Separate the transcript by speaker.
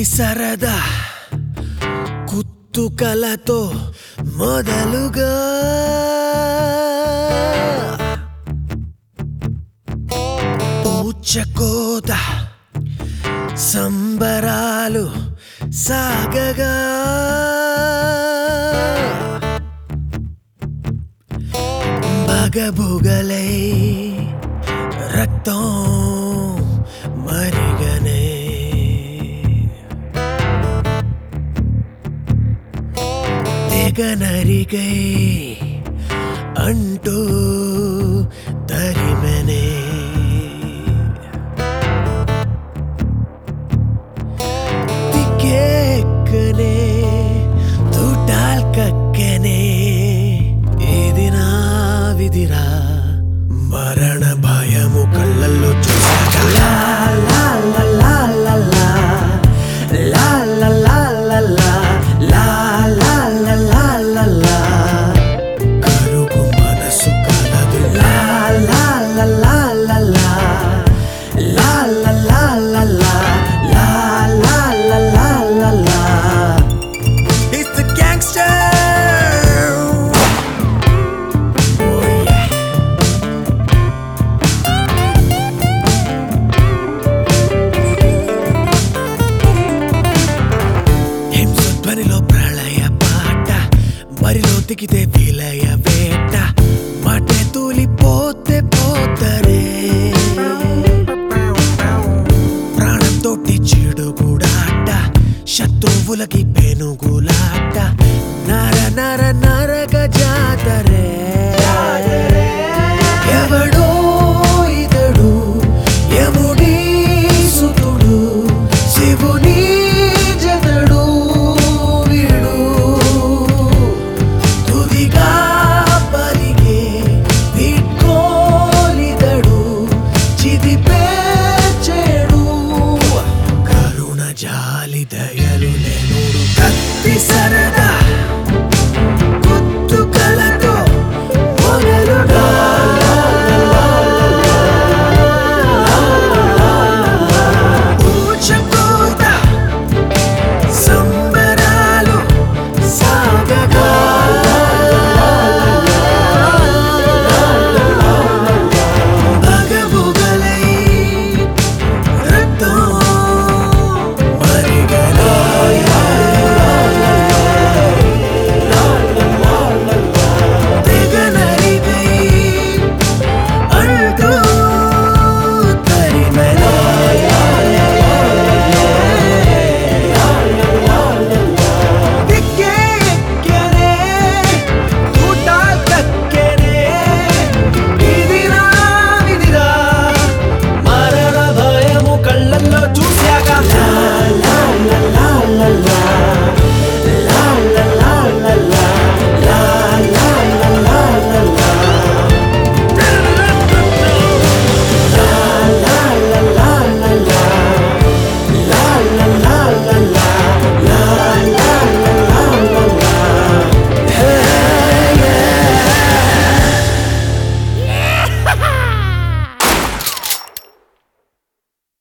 Speaker 1: సరదా కుత్తుకలతో మొదలుగా ఊచకోత సంబరాలు సాగగా బగబుగలై రక్తం మరిగనే తెగ నరికై అంటూ తరిమనే దిక్కేక్కనే తుటాల్ కక్కనే ఇది నా విధిరా మరణ భయము కళ్ళల్లో చూసాక లా లా లా లా లా లా. లా లా లా లా లా. లా లా లా లా లా లా. కరుగు మనసు కలదు లా లా లా లా లా లా. లా లా లా లా లా. లా లా లా లా లా లా. It's the gangster! Oh yeah. హింసధ్వనిలో ప్రళయ పాట బరిలో దిగితే విలయ వేట మాటే తూలిపోతే పోతరే ప్రాణంతోటి చెడుగుడాట శత్రువులకి పెనుగులాట నర నర నరక జాతరే